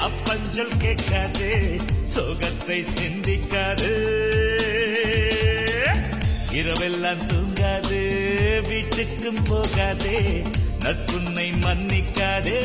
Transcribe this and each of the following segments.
அப்பஞ்சல் கேட்காது சோகத்தை சிந்திக்காது இரவெல்லாம் தூங்காது வீட்டுக்கும் போகாதே நட்புன்னை மன்னிக்காதே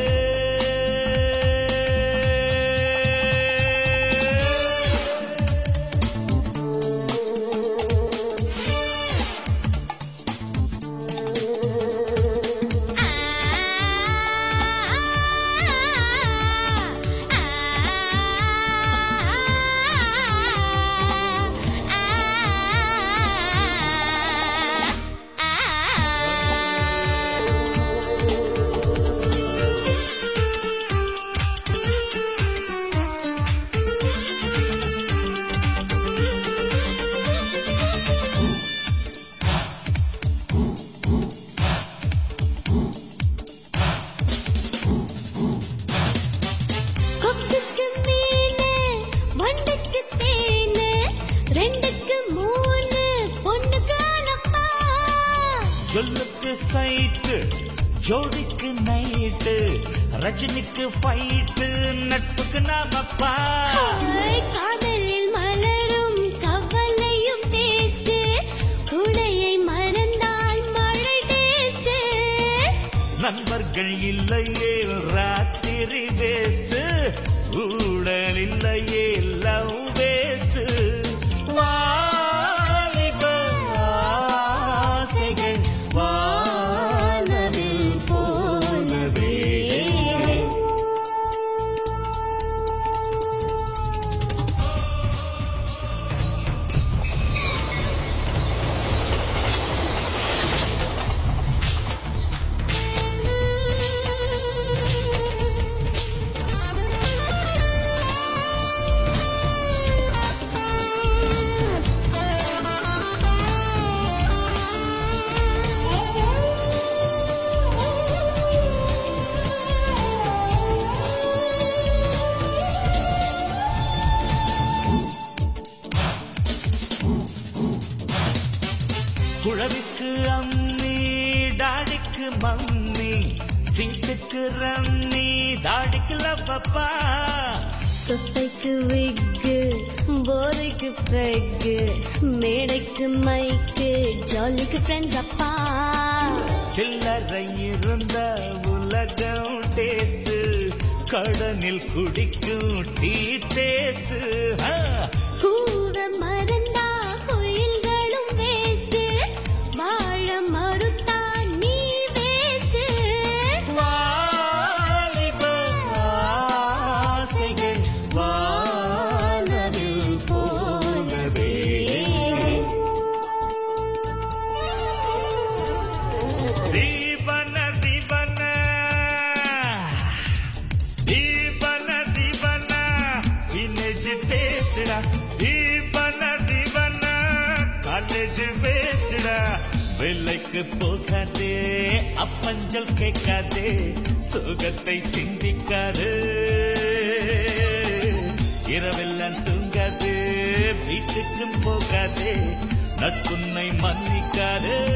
கொக்குக்கு மீனு வண்டுக்கு தேனு ரெண்டுக்கு மூணு பொண்ணுக்கு அனப்பா சொல்லுக்கு சைட்டு ஜோடிக்கு நைட்டு ரஜினிக்கு ஃபைட்டு நட்புக்கு நாமப்பா ஹாய், காதலில் மலரும் கவலையும் டேஸ்ட் குடையை மறந்தால் மழை டேஸ்ட் நண்பர்கள் இல்லையே ராத்திரி வேஸ்ட் ஊடல் இல்லையே லவ் வேஸ்ட் ஆசைகள் வானவில் போலவே குழவிக்கு அம்மி டாடிக்கு மம்மி சீட்டுக்கு ரம்மி தாடிக்கு லப்பப்பா சொத்தைக்கு விக்கு போதைக்கு பெக்கு மேடைக்கு மைக்கு ஜாலிக்கு ஃப்ரெண்ட்ஸ் அப்பா சில்லறை இருந்த உலகம் டேஸ்ட் கடனில் குடிக்கும் டீ டேஸ்ட் கூட மறந்தா கோயில்களும் வேஸ்ட் வாழ மறுத்தா நீ வேஸ்ட் ஆசைகள் வானவில் போலவே தீபன தீபன தீபன தீபன வில்லேஜ் டேஸ்டா தீபன தீபன காலேஜ் வேஸ்டா வெள்ளைக்கு போகாதே அப்பஞ்சல் கேட்காதே சுகத்தை சிந்திக்காது இரவெல்லாம் தூங்காது வீட்டுக்கும் போகாதே நட்புன்னை மன்னிக்காது